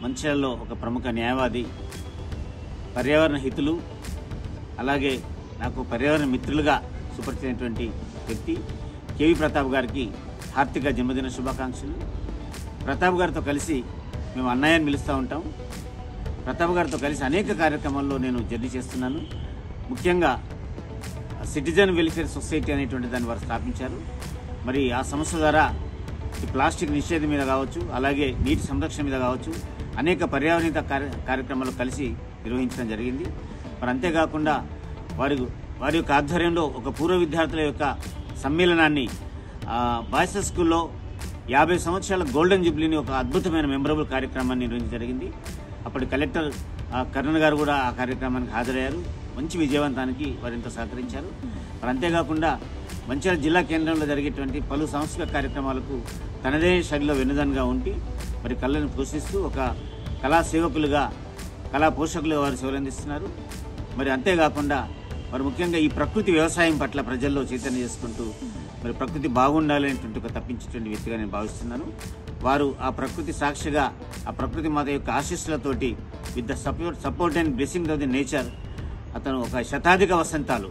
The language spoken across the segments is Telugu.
మంచిర్యాలలో ఒక ప్రముఖ న్యాయవాది పర్యావరణ హితులు అలాగే నాకు పర్యావరణ మిత్రులుగా సుపరిచినటువంటి వ్యక్తి కేవి ప్రతాప్ గారికి హార్దిక జన్మదిన శుభాకాంక్షలు ప్రతాప్ గారితో కలిసి మేము అన్నయ్యని పిలుస్తూ ఉంటాం ప్రతాప్ గారితో కలిసి అనేక కార్యక్రమాల్లో నేను జర్నీ చేస్తున్నాను ముఖ్యంగా సిటిజన్ వెల్ఫేర్ సొసైటీ అనేటువంటి దాన్ని వారు స్థాపించారు మరి ఆ సంస్థ ద్వారా ఈ ప్లాస్టిక్ నిషేధం మీద కావచ్చు అలాగే నీటి సంరక్షణ మీద కావచ్చు అనేక పర్యావరణ కార్య కార్యక్రమాలు కలిసి నిర్వహించడం జరిగింది మరి అంతేకాకుండా వారి వారి యొక్క ఆధ్వర్యంలో ఒక పూర్వ విద్యార్థుల యొక్క సమ్మేళనాన్ని ఆ, బాయ్స్ హై స్కూల్లో యాభై సంవత్సరాల గోల్డెన్ జూబ్లీని ఒక అద్భుతమైన మెమరబుల్ కార్యక్రమాన్ని నిర్వహించడం జరిగింది అప్పటి కలెక్టర్ ఆ, కరుణ్ గారు కూడా ఆ కార్యక్రమానికి హాజరయ్యారు మంచి విజయవంతానికి వారింత సహకరించారు మరి అంతేకాకుండా మంచిర్యాల జిల్లా కేంద్రంలో జరిగేటువంటి పలు సాంస్కృతిక కార్యక్రమాలకు తనదే శైలిలో వెన్నుదన్గా ఉండి మరి కళలను పోషిస్తూ ఒక కళా సేవకులుగా కళా పోషకులుగా వారు సేవలందిస్తున్నారు మరి అంతేకాకుండా మరి ముఖ్యంగా ఈ ప్రకృతి వ్యవసాయం పట్ల ప్రజల్లో చైతన్యం చేసుకుంటూ మరి ప్రకృతి బాగుండాలనేటువంటి ఒక తప్పించేటువంటి వ్యక్తిగా నేను భావిస్తున్నాను వారు ఆ ప్రకృతి సాక్షిగా ఆ ప్రకృతి మాత యొక్క ఆశీస్సులతోటి with the support support and blessing of the nature అతను ఒక శతాధిక వసంతాలు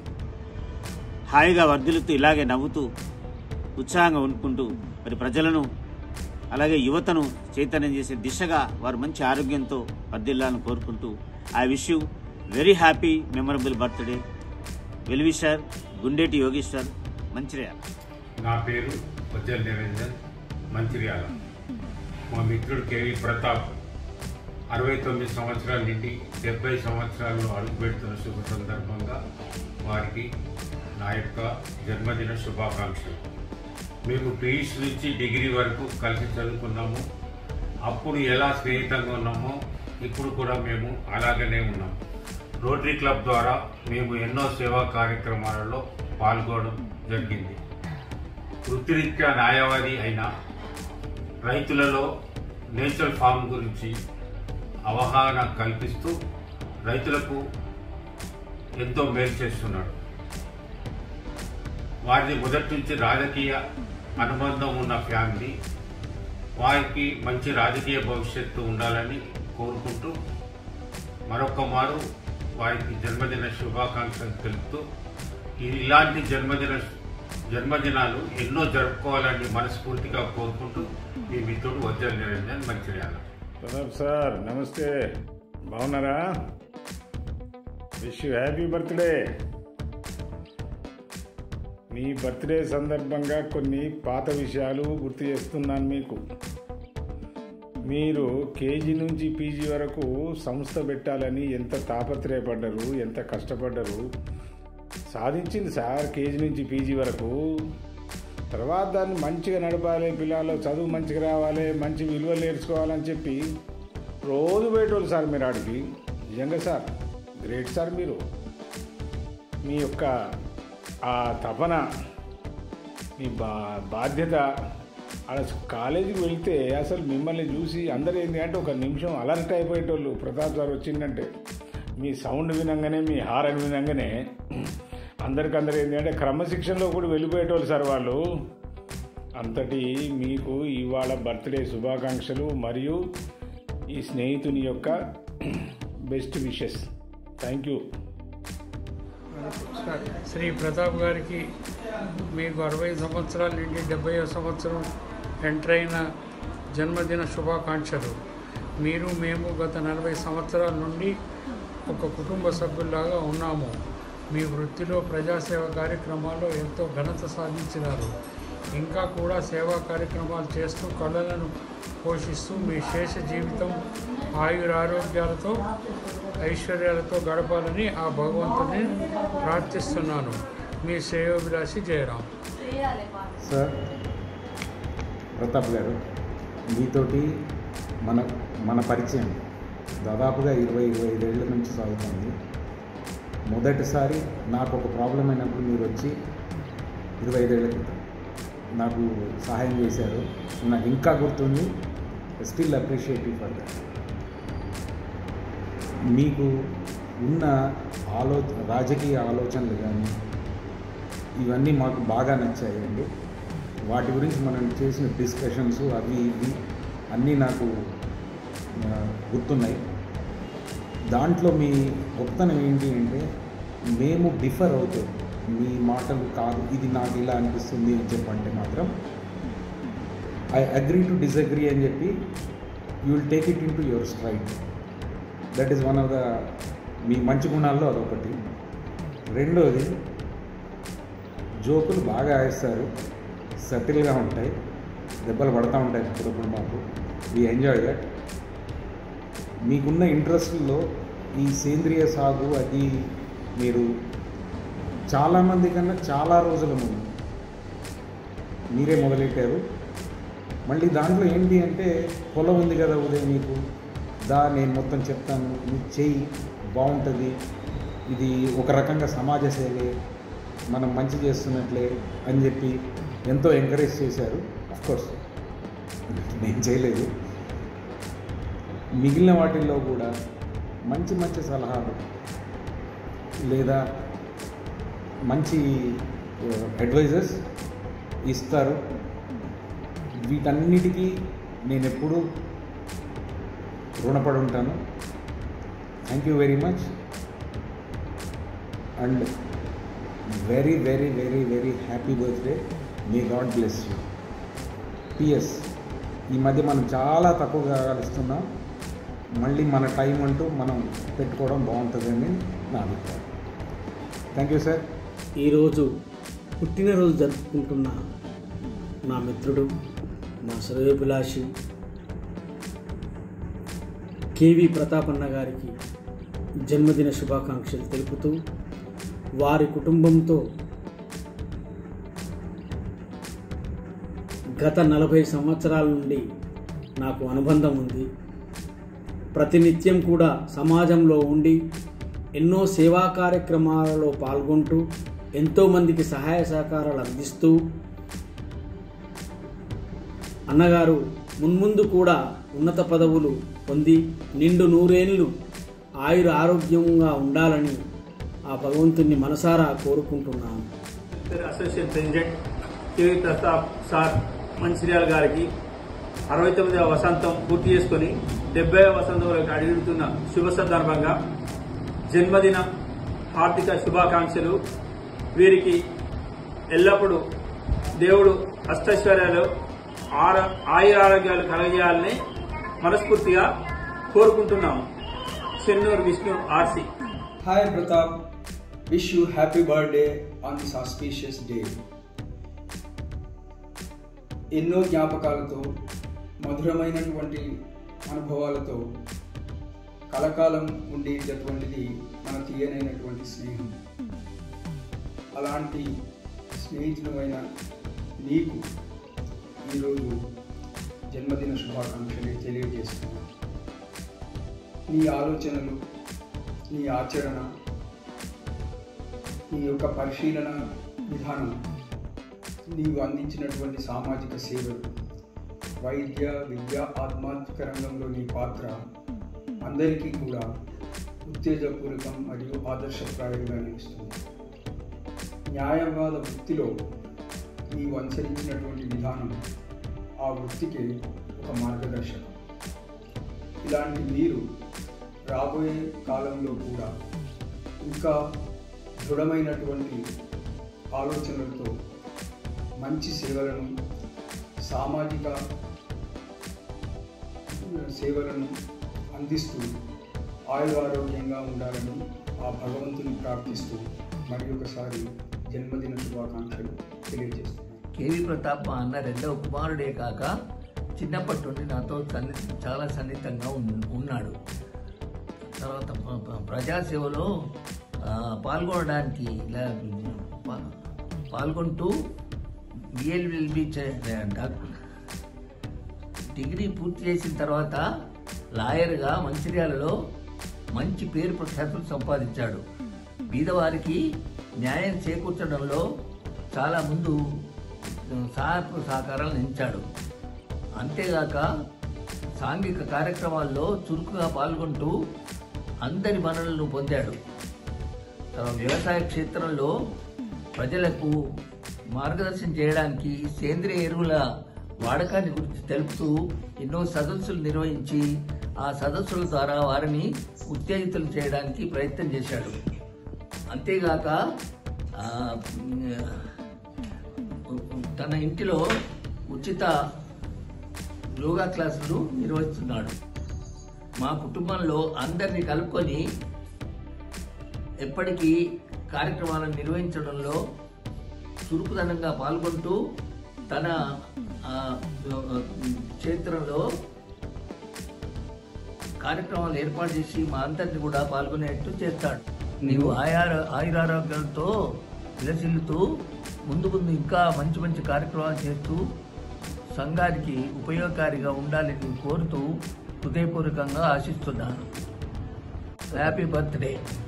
హాయిగా వర్ధిల్లుతూ ఇలాగే నవ్వుతూ ఉత్సాహంగా ఉండుకుంటూ మరి ప్రజలను అలాగే యువతను చైతన్యం చేసే దిశగా వారు మంచి ఆరోగ్యంతో వర్ధిల్లాలని కోరుకుంటూ I wish you very happy memorable birthday wellwisher Gundeti Yogeshwar Mancherial నా పేరు ఉజ్జల్ నిరంజన్ మంచిర్యాల మా మిత్రుడు కేవి ప్రతాప్ అరవై తొమ్మిది సంవత్సరాల నుండి డెబ్బై సంవత్సరాల్లో అడుగుపెడుతున్న శుభ సందర్భంగా వారికి నా యొక్క జన్మదిన శుభాకాంక్షలు మేము పీయూష్ నుంచి డిగ్రీ వరకు కలిసి చదువుకున్నాము అప్పుడు ఎలా స్నేహితంగా ఉన్నామో ఇప్పుడు కూడా మేము అలాగనే ఉన్నాం రోటరీ క్లబ్ ద్వారా మేము ఎన్నో సేవా కార్యక్రమాలలో పాల్గొనడం జరిగింది వృత్తిరీత్యా న్యాయవాది అయిన రైతులలో నేచురల్ ఫార్మ్ గురించి అవగాహన కల్పిస్తూ రైతులకు ఎంతో మేలు చేస్తున్నాడు వారిది మొదటి నుంచి రాజకీయ అనుబంధం ఉన్న ఫ్యామిలీ వారికి మంచి రాజకీయ భవిష్యత్తు ఉండాలని కోరుకుంటూ మరొక మారు వారికి జన్మదిన శుభాకాంక్షలు తెలుపుతూ ఇది ఇలాంటి జన్మదిన జన్మదినాలు ఎన్నో జరుపుకోవాలని మనస్ఫూర్తిగా కోరుకుంటూ మీ మిత్రుడు వజ్జల్ నిరంజన్ మంచిర్యాల ప్రతాప్ సార్ నమస్తే బాగున్నారా విష్ యూ హ్యాపీ బర్త్డే మీ బర్త్డే సందర్భంగా కొన్ని పాత విషయాలు గుర్తు చేస్తున్నాను మీకు మీరు కేజీ నుంచి పీజీ వరకు సంస్థ పెట్టాలని ఎంత తాపత్రయపడ్డరు ఎంత కష్టపడ్డరు సాధించింది సార్ కేజీ నుంచి పీజీ వరకు తర్వాత దాన్ని మంచిగా నడపాలి పిల్లలు చదువు మంచిగా రావాలి మంచి విలువలు నేర్చుకోవాలని చెప్పి రోజు పోయేటోళ్ళు సార్ మీరు ఆడికి నిజంగా సార్ గ్రేట్ సార్ మీరు మీ యొక్క ఆ తపన మీ బా బాధ్యత అలా కాలేజీకి వెళ్తే అసలు మిమ్మల్ని చూసి అందరూ ఏంటి అంటే ఒక నిమిషం అలర్ట్ అయిపోయేటోళ్ళు ప్రతాప్ సార్ వచ్చిందంటే మీ సౌండ్ వినంగానే మీ హారన్ వినంగానే అందరికందరూ ఏంటి అంటే క్రమశిక్షణలో కూడా వెళ్ళిపోయేటోళ్ళు సార్ వాళ్ళు అంతటి మీకు ఇవాళ బర్త్డే శుభాకాంక్షలు మరియు ఈ స్నేహితుని యొక్క best wishes thank you Shri Pratap గారికి మీకు అరవై సంవత్సరాల నుండి డెబ్బై సంవత్సరం ఎంటర్ అయిన జన్మదిన శుభాకాంక్షలు మీరు మేము గత నలభై సంవత్సరాల నుండి ఒక కుటుంబ సభ్యుల్లాగా ఉన్నాము మీ వృత్తిలో ప్రజాసేవ కార్యక్రమాల్లో ఎంతో ఘనత సాధించినారు ఇంకా కూడా సేవా కార్యక్రమాలు చేస్తూ కళలను పోషిస్తూ మీ శేష జీవితం ఆయురారోగ్యాలతో ఐశ్వర్యాలతో గడపాలని ఆ భగవంతుని ప్రార్థిస్తున్నాను మీ శ్రేయోభిలాషి జయరాం సార్ ప్రతాప్ గారు మీతోటి మన మన పరిచయం దాదాపుగా ఇరవై ఇరవై ఐదేళ్ల నుంచి సాగుతుంది మొదటిసారి నాకు ఒక ప్రాబ్లం అయినప్పుడు మీరు వచ్చి ఇరవై ఐదేళ్ల క్రితం నాకు సహాయం చేశారు నాకు ఇంకా గుర్తుంది స్టిల్ అప్రిషియేటివ్ ఫర్ దట్ మీకు ఉన్న ఆలో రాజకీయ ఆలోచనలు కానీ ఇవన్నీ మాకు బాగా నచ్చాయండి వాటి గురించి మనం చేసిన డిస్కషన్స్ అవి ఇవి అన్నీ నాకు ఆ, గుర్తున్నాయి దాంట్లో మీ గొప్పతనం ఏంటి అంటే మేము డిఫర్ అవుతాం మీ మాటలు కాదు ఇది నాకు ఇలా అనిపిస్తుంది అని చెప్పంటే మాత్రం ఐ అగ్రీ టు డిసగ్రీ అని చెప్పి you will take it in to your straight that is one of the మీ మంచి గుణాల్లో అదొకటి రెండోది జోకులు బాగా వేస్తారు సటిల్గా ఉంటాయి దెబ్బలు పడతా ఉంటాయి అప్పుడప్పుడు మాకు వీ ఎంజాయ్ దట్ మీకున్న ఇంట్రెస్ట్లో ఈ సేంద్రియ సాగు అది మీరు చాలామంది కన్నా చాలా రోజుల ముందు మీరే మొదలెట్టారు మళ్ళీ దాంట్లో ఏంటి అంటే పొలం ఉంది కదా ఉదయం మీకు దా నేను మొత్తం చెప్తాను నువ్వు చెయ్యి బాగుంటుంది ఇది ఒక రకంగా సమాజ సేవే మనం మంచి చేస్తున్నట్లే అని చెప్పి ఎంతో ఎంకరేజ్ చేశారు కోర్స్ నేను చేయలేదు మిగిలిన వాటిల్లో కూడా మంచి మంచి సలహాలు లేదా మంచి అడ్వైజర్స్ ఇస్తారు వీటన్నిటికీ నేను ఎప్పుడూ రుణపడి ఉంటాను thank you very much and very very very very happy birthday మీ గాడ్ బ్లెస్ యూ పిఎస్ ఈ మధ్య మనం చాలా తక్కువగా కలుస్తున్నాం మళ్ళీ మన టైం అంటూ మనం పెట్టుకోవడం బాగుంటుందని నా అభిప్రాయం థ్యాంక్ యూ సార్ ఈరోజు పుట్టినరోజు జరుపుకుంటున్న నా మిత్రుడు నా శ్రేయోభిలాషి కేవి ప్రతాపన్న గారికి జన్మదిన శుభాకాంక్షలు తెలుపుతూ వారి కుటుంబంతో గత నలభై సంవత్సరాల నుండి నాకు అనుబంధం ఉంది ప్రతినిత్యం కూడా సమాజంలో ఉండి ఎన్నో సేవా కార్యక్రమాలలో పాల్గొంటూ ఎంతోమందికి సహాయ సహకారాలు అందిస్తూ అన్నగారు మున్ముందు కూడా ఉన్నత పదవులు పొంది నిండు నూరేళ్లు ఆయుర ఆరోగ్యంగా ఉండాలని ఆ భగవంతుణ్ణి మనసారా కోరుకుంటున్నాను association president KV Pratap sir Mancherial గారికి అరవై తొమ్మిదవ వసంతం పూర్తి చేసుకుని డెబ్బై వసంతంలోకి అడుగుతున్న శుభ సందర్భంగా జన్మదిన హార్దిక శుభాకాంక్షలు వీరికి ఎల్లప్పుడూ దేవుడు అష్టైశ్వర్యాలు ఆర ఆయుర ఆరోగ్యాలు కలగజేయాలని మనస్ఫూర్తిగా కోరుకుంటున్నాము Chennur Vishnu RC Hi Pratap, wish you happy birthday on this auspicious day. ఎన్నో జ్ఞాపకాలతో మధురమైనటువంటి అనుభవాలతో కలకాలం ఉండేటటువంటిది మన తీయనైనటువంటి స్నేహం అలాంటి స్నేహితులమైన నీకు ఈరోజు జన్మదిన శుభాకాంక్షలు తెలియజేస్తున్నాను నీ ఆలోచనలు నీ ఆచరణ నీ యొక్క పరిశీలన విధానం నీవు అందించినటువంటి సామాజిక సేవలు వైద్య విద్య ఆధ్యాత్మిక రంగంలో నీ పాత్ర అందరికీ కూడా ఉత్తేజపూర్వకం మరియు ఆదర్శప్రాయంగా నిలుస్తుంది న్యాయవాద వృత్తిలో నీవు అనుసరించినటువంటి విధానం ఆ వృత్తికి ఒక మార్గదర్శకం ఇలాంటి మీరు రాబోయే కాలంలో కూడా ఇంకా దృఢమైనటువంటి ఆలోచనలతో మంచి సేవలను సామాజిక సేవలను అందిస్తూ ఆయుర ఆరోగ్యంగా ఉండాలని ఆ భగవంతుని ప్రార్థిస్తూ మరి ఒకసారి జన్మదిన శుభాకాంక్షలు తెలియజేస్తున్నాను కేవీ ప్రతాప్ మా అన్న రెండవ కుమారుడే కాక చిన్నప్పటి నుండి నాతో సన్ని చాలా సన్నిహితంగా ఉన్- ఉన్నాడు తర్వాత ప- ప- ప్రజాసేవలో ఆ, పాల్గొనడానికి ఇలా పా- పాల్గొంటూ బిఎల్ఎల్బి డిగ్రీ పూర్తి చేసిన తర్వాత లాయర్గా మంచిర్యాలలో మంచి పేరు ప్రఖ్యాతులు సంపాదించాడు బీదవారికి న్యాయం చేకూర్చడంలో చాలా ముందు సహాయపు సహకారాలు నిలిచాడు అంతేగాక సాంఘిక కార్యక్రమాల్లో చురుకుగా పాల్గొంటూ అందరి మన్ననలను పొందాడు తన వ్యవసాయ క్షేత్రంలో ప్రజలకు మార్గదర్శనం చేయడానికి సేంద్రియ ఎరువుల వాడకాన్ని గురించి తెలుపుతూ ఎన్నో సదస్సులు నిర్వహించి ఆ సదస్సుల ద్వారా వారిని ఉత్తేజితులు చేయడానికి ప్రయత్నం చేశాడు అంతేగాక ఆ, తన ఇంటిలో ఉచిత యోగా క్లాసులు నిర్వహిస్తున్నాడు మా కుటుంబంలో అందరినీ కలుపుకొని ఎప్పటికీ కార్యక్రమాలను నిర్వహించడంలో చురుకుదనంగా పాల్గొంటూ తన ఆ, క్షేత్రంలో కార్యక్రమాలు ఏర్పాటు చేసి మా అందరిని కూడా పాల్గొనేట్టు చేస్తాడు నీవు ఆయార ఆయురారోగ్యాలతో విలసిల్లుతూ ముందు ముందు ఇంకా మంచి మంచి కార్యక్రమాలు చేస్తూ సంఘానికి ఉపయోగకారిగా ఉండాలని కోరుతూ హృదయపూర్వకంగా ఆశిస్తున్నాను హ్యాపీ బర్త్డే